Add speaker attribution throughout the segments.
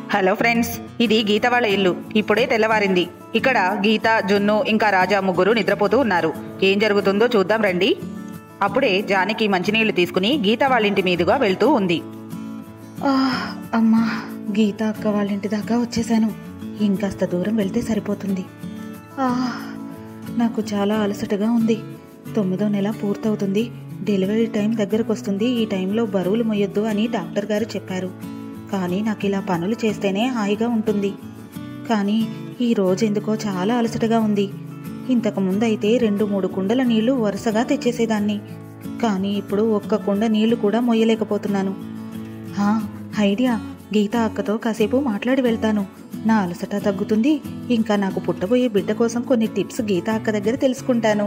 Speaker 1: hello friends ఇది గీత వాళ్ళ ఇల్లు ఇప్పుడే తెల్లవారింది ఇక్కడ గీత జున్ను ఇంకా రాజా ముగ్గురు నిద్రపోతూ ఉన్నారు ఏం జరుగుతుందో చూద్దాం రండి అప్పుడే జానకి మంచినీళ్లు తీసుకుని గీత వాళ్ళ ఇంటి మీదుగా వెళ్తూ ఉంది
Speaker 2: అమ్మా గీత అక్క వాళ్ళ ఇంటి దాకా వచ్చేసాను ఇంకాస్త దూరం వెళ్తే సరిపోతుంది ఆ, నాకు చాలా అలసటగా ఉంది తొమ్మిదో నెల పూర్తవుతుంది డెలివరీ టైం దగ్గరకు వస్తుంది ఈ టైంలో బరువులు మొయ్యొద్దు అని డాక్టర్ గారు చెప్పారు కానీ నాకు ఇలా పనులు చేస్తేనే హాయిగా ఉంటుంది కానీ ఈ రోజు ఎందుకో చాలా అలసటగా ఉంది ఇంతకు ముందు అయితే రెండు మూడు కుండల నీళ్లు వరుసగా తెచ్చేసేదాన్ని కానీ ఇప్పుడు ఒక్క కుండ నీళ్లు కూడా మొయ్యలేకపోతున్నాను హా, ఐడియా గీత అక్కతో కాసేపు మాట్లాడి వెళ్తాను నా అలసట తగ్గుతుంది ఇంకా నాకు పుట్టబోయే బిడ్డ కోసం కొన్ని టిప్స్ గీత అక్క దగ్గర తెలుసుకుంటాను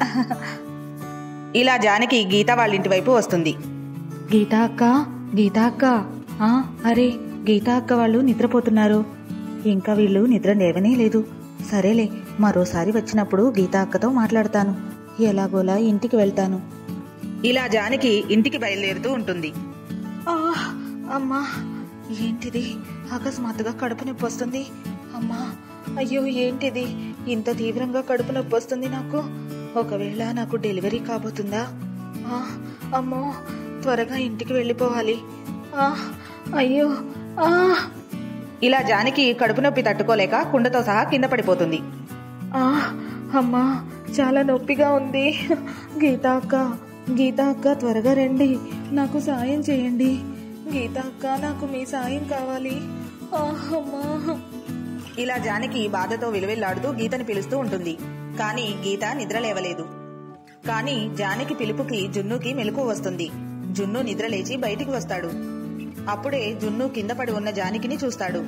Speaker 1: ఇలా జానకి గీత వాళ్ళ ఇంటి వైపు వస్తుంది
Speaker 2: గీత అక్క గీత అక్క ఆ, అరే గీత అక్క వాళ్ళు నిద్రపోతున్నారు ఇంకా వీళ్ళు నిద్ర లేవనే లేదు సరేలే మరోసారి వచ్చినప్పుడు గీత అక్కతో మాట్లాడతాను ఎలాగోలా ఇంటికి వెళ్తాను
Speaker 1: ఇలా జానకి ఇంటికి బయలుదేరుతూ ఉంటుంది
Speaker 2: ఆ, అమ్మా ఏంటిది అకస్మాత్తుగా కడుపు నొప్పి వస్తుంది అమ్మా అయ్యో ఏంటిది ఇంత తీవ్రంగా కడుపు నొప్పి వస్తుంది నాకు ఒకవేళ నాకు డెలివరీ కాబోతుందా ఆ, అమ్మో త్వరగా ఇంటికి వెళ్ళిపోవాలి ఆ, అయ్యో ఆ
Speaker 1: ఇలా జానకి కడుపు నొప్పి తట్టుకోలేక కుండతో సహా కింద పడిపోతుంది
Speaker 2: ఆ, అమ్మా చాలా నొప్పిగా ఉంది గీత అక్క గీత అక్క త్వరగా రండి నాకు సాయం చేయండి గీత అక్క నాకు మీ సాయం కావాలి ఆ, అమ్మా
Speaker 1: ఇలా జానకి బాధతో విలువెల్లాడుతూ గీతని పిలుస్తూ ఉంటుంది కానీ గీత నిద్ర లేవలేదు కానీ జానకి పిలుపుకి జున్నుకి మెలకు వస్తుంది జున్ను నిద్ర లేచి బయటికి వస్తాడు అప్పుడే జున్ను కింద పడి ఉన్న జానకిని చూస్తాడు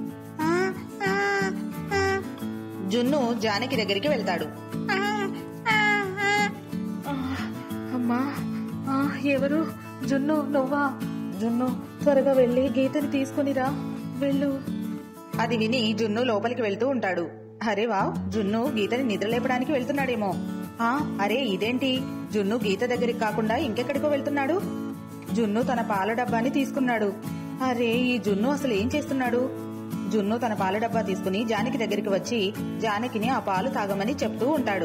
Speaker 1: జున్ను జానకి దగ్గరికి వెళ్తాడు
Speaker 2: ఆ, అమ్మా ఆ, ఎవరు జున్ను నువ్వా జున్ను త్వరగా వెళ్ళి గీతని తీసుకునిరా వెళ్ళు
Speaker 1: అది విని జున్ను లోపలికి వెళ్తూ ఉంటాడు అరే వావ్ జున్ను గీతని నిద్ర లేపడానికి వెళ్తున్నాడేమో ఆ అరే ఇదేంటి జున్ను గీత దగ్గరికి కాకుండా ఇంకెక్కడికో వెళ్తున్నాడు జున్ను తన పాల డబ్బాని తీసుకున్నాడు అరే ఈ జున్ను అసలు ఏం చేస్తున్నాడు జున్ను తన పాల డబ్బా తీసుకుని జానకి దగ్గరికి వచ్చి జానకిని ఆ పాలు తాగమని చెప్తూ ఉంటాడు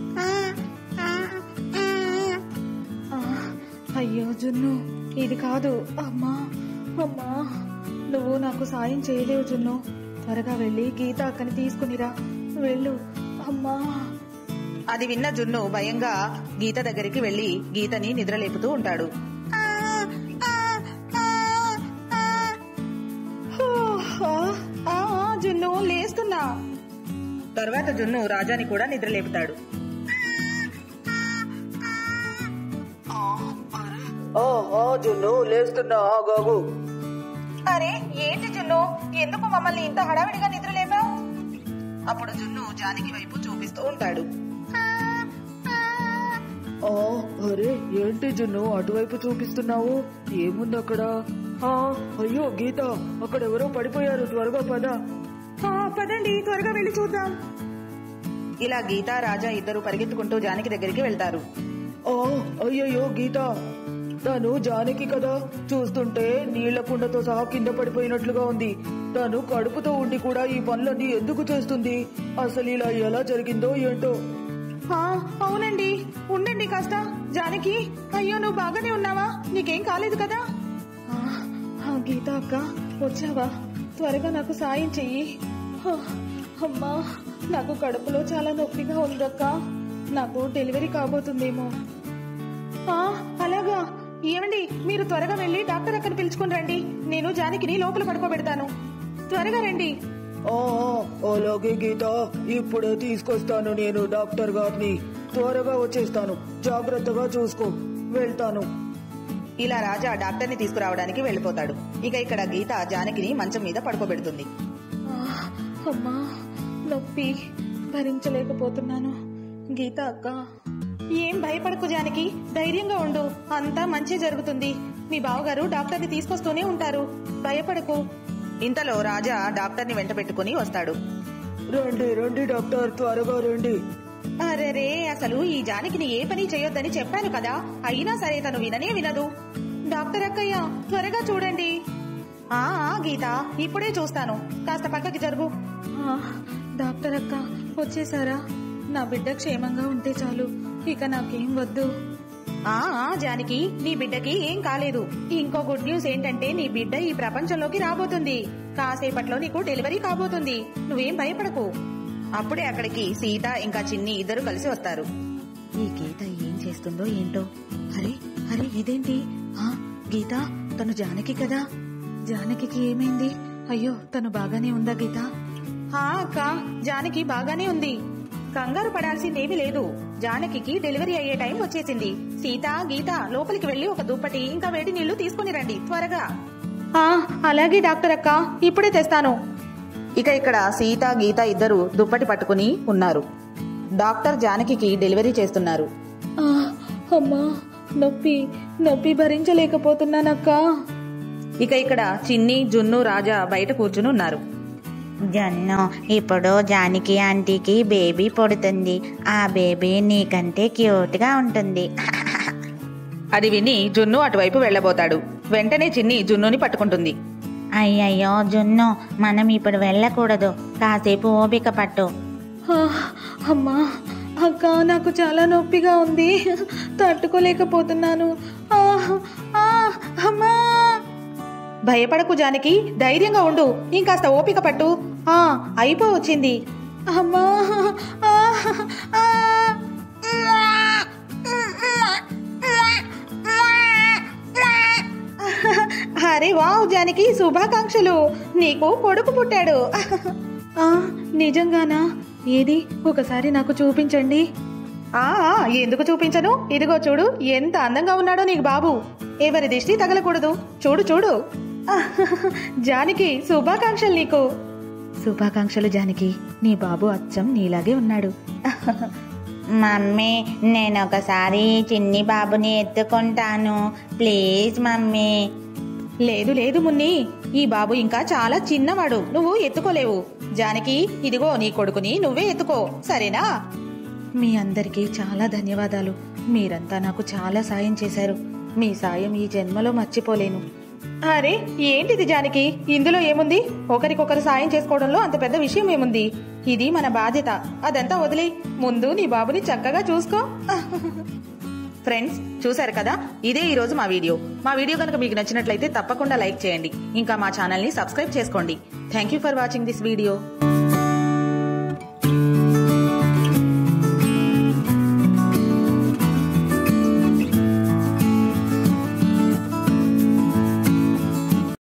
Speaker 2: ఆ, అయ్యో జున్ను ఇది కాదు అమ్మా అమ్మా నువ్వు నాకు సాయం చేయలేవు జున్ను త్వరగా వెళ్ళి గీత అక్కని తీసుకునిరా వెళ్ళు అమ్మా
Speaker 1: అది విన్న జున్ను భయంగా గీత దగ్గరికి వెళ్లి గీతని నిద్రలేపుతూ ఉంటాడు
Speaker 2: ఆ, ఆ, ఆ, జున్ను లేస్తున్నా
Speaker 1: తర్వాత జున్ను రాజాని కూడా నిద్రలేపుతాడు
Speaker 3: జున్ను లేస్తున్నా ఆగాగు
Speaker 1: అరే ఏంటి జున్ను ఎందుకు మమ్మల్ని ఇంత హడావిడిగా నిద్రలేపావు అప్పుడు జున్ను జానకి వైపు చూపిస్తూ ఉంటాడు
Speaker 3: ఆ, అరే ఏంటి జున్ను అటువైపు చూపిస్తున్నావు ఏముంది అక్కడ ఆ, అయ్యో గీత అక్కడ ఎవరో పడిపోయారు త్వరగా పద
Speaker 2: ఆ, పదండి త్వరగా వెళ్ళి చూద్దాం
Speaker 1: ఇలా గీత రాజా ఇద్దరు పరిగెత్తుకుంటూ జానకి దగ్గరికి వెళ్తారు
Speaker 3: ఆ, అయ్యయ్యో గీత తను జానకి కదా చూస్తుంటే నీళ్ల కుండతో సహా కింద పడిపోయినట్లుగా ఉంది తను కడుపుతో ఉండి కూడా ఈ పనులన్నీ ఎందుకు చేస్తుంది అసలు ఇలా ఎలా జరిగిందో ఏంటో
Speaker 2: ఆ, అవునండి ఉండండి కాస్త జానకి అయ్యో నువ్వు బాగానే ఉన్నావా నీకేం కాలేదు కదా ఆ, ఆ, గీత అక్క వచ్చావా త్వరగా నాకు సాయం చెయ్యి ఆ, అమ్మా నాకు కడుపులో చాలా నొప్పిగా ఉందక్క నాకు డెలివరీ కాబోతుందేమో ఆ, అలాగా ఏమండి మీరు త్వరగా వెళ్ళి డాక్టర్ అక్కని పిలుచుకుని రండి నేను జానకిని లోపల పడుకోబెడతాను త్వరగా రండి
Speaker 3: ఆ, ఆ, అలాగే గీత ఇప్పుడే తీసుకొస్తాను నేను డాక్టర్ గారిని త్వరగా వచ్చేస్తాను జాగ్రత్తగా చూసుకో వెళ్తాను
Speaker 1: ఇలా రాజా డాక్టర్ని తీసుకురావడానికి వెళ్ళిపోతాడు ఇక ఇక్కడ గీత జానకిని మంచం మీద పడుకోబెడుతుంది
Speaker 2: ఆ, అమ్మా నొప్పి భరించలేకపోతున్నాను గీత అక్క ఏం భయపడకు జానకి ధైర్యంగా ఉండు అంతా మంచి జరుగుతుంది మీ బావగారు డాక్టర్ని తీసుకొస్తూనే ఉంటారు భయపడకు
Speaker 1: ఇంతలో రాజా డాక్టర్ని వెంట పెట్టుకుని వస్తాడు
Speaker 3: రండి రండి డాక్టర్ త్వరగా రండి
Speaker 1: అరెరే అసలు ఈ జానకిని ఏ పని చేయొద్దని చెప్పాను కదా అయినా సరే తను విననే వినదు
Speaker 2: డాక్టర్ అక్కయ్య త్వరగా చూడండి
Speaker 1: ఆ ఆ, గీత ఇప్పుడే చూస్తాను కాస్త పక్కకి జరుగు
Speaker 2: ఆ, డాక్టర్ అక్క వచ్చేసారా నా బిడ్డ క్షేమంగా ఉంటే చాలు ఇక నాకేం వద్దు
Speaker 1: ఆ ఆ, జానకి నీ బిడ్డకి ఏం కాలేదు ఇంకో గుడ్ న్యూస్ ఏంటంటే నీ బిడ్డ ఈ ప్రపంచంలోకి రాబోతుంది కాసేపట్లో నీకు డెలివరీ కాబోతుంది నువ్వేం భయపడకు అప్పుడే అక్కడికి సీత ఇంకా చిన్ని ఇద్దరు కలిసి వస్తారు
Speaker 2: ఈ గీత ఏం చేస్తుందో ఏంటో అరే అరే ఇదేంటి ఆ, గీత తను జానకి కదా జానకి ఏమైంది అయ్యో తను బాగానే ఉందా గీత
Speaker 1: హా అక్క జానకి బాగానే ఉంది కంగారు పడాల్సిందేమీ లేదు జానకి డెలివరీ అయ్యే టైం వచ్చేసింది సీత గీత లోపలికి వెళ్లి ఒక దుప్పటి ఇంకా వేడి నీళ్లు తీసుకుని రండి త్వరగా
Speaker 2: ఆ, అలాగే డాక్టర్ అక్క ఇప్పుడే తెస్తాను
Speaker 1: ఇక ఇక్కడ సీత గీత ఇద్దరు దుప్పటి పట్టుకుని ఉన్నారు డాక్టర్ జానకి డెలివరీ చేస్తున్నారు
Speaker 2: ఆ, అమ్మా నొప్పి నొప్పి భరించలేకపోతున్నానక్క
Speaker 1: ఇక ఇక్కడ చిన్ని జున్ను రాజా బయట కూర్చుని ఉన్నారు
Speaker 4: జన్ను ఇప్పుడు జానకి ఆంటీకి బేబీ పుడుతుంది ఆ బేబీ నీకంటే క్యూట్గా ఉంటుంది
Speaker 1: అది విని జున్ను అటువైపు వెళ్లబోతాడు వెంటనే చిన్ని జున్నుని పట్టుకుంటుంది
Speaker 4: అయ్యయ్యో జున్ను మనం ఇప్పుడు వెళ్ళకూడదు కాసేపు ఓపిక పట్టు
Speaker 2: ఆ, అమ్మా అక్క నాకు చాలా నొప్పిగా ఉంది తట్టుకోలేకపోతున్నాను ఆ, ఆ, అమ్మా
Speaker 1: భయపడకు జానకి ధైర్యంగా ఉండు ఇంకాస్త ఓపిక పట్టు ఆ అయిపో వచ్చింది
Speaker 2: అమ్మా ఆ, ఆ,
Speaker 1: అరే వావ్ జానకి శుభాకాంక్షలు నీకు కొడుకు పుట్టాడు
Speaker 2: ఆ, నిజంగానా ఏది ఒకసారి నాకు చూపించండి
Speaker 1: ఆ ఆ, ఎందుకు చూపించను ఇదిగో చూడు ఎంత అందంగా ఉన్నాడో నీకు బాబు ఎవరి దిష్టి తగలకూడదు చూడు చూడు జానకి శుభాకాంక్షలు నీకు
Speaker 2: శుభాకాంక్షలు జానకి నీ బాబు అచ్చం నీలాగే ఉన్నాడు
Speaker 4: మమ్మీ నేను ఒకసారి చిన్ని బాబుని ఎత్తుకుంటాను ప్లీజ్ మమ్మీ
Speaker 1: లేదు లేదు మున్ని ఈ బాబు ఇంకా చాలా చిన్నవాడు నువ్వు ఎత్తుకోలేవు జానకి ఇదిగో నీ కొడుకుని నువ్వే ఎత్తుకో సరేనా
Speaker 2: మీ అందరికీ చాలా ధన్యవాదాలు మీరంతా నాకు చాలా సాయం చేశారు మీ సాయం ఈ జన్మలో మర్చిపోలేను
Speaker 1: అరే ఏంటిది జానకి ఇందులో ఏముంది ఒకరికొకరు సాయం చేసుకోవడంలో అంత పెద్ద విషయం ఏముంది ఇది మన బాధ్యత అదంతా వదిలే ముందు నీ బాబుని చక్కగా చూసుకో ఫ్రెండ్స్ చూశారు కదా ఇదే ఈ రోజు మా వీడియో మా వీడియో కనుక మీకు నచ్చినట్లయితే తప్పకుండా లైక్ చేయండి ఇంకా మా ఛానల్ ని సబ్స్క్రైబ్ చేసుకోండి thank you for watching this video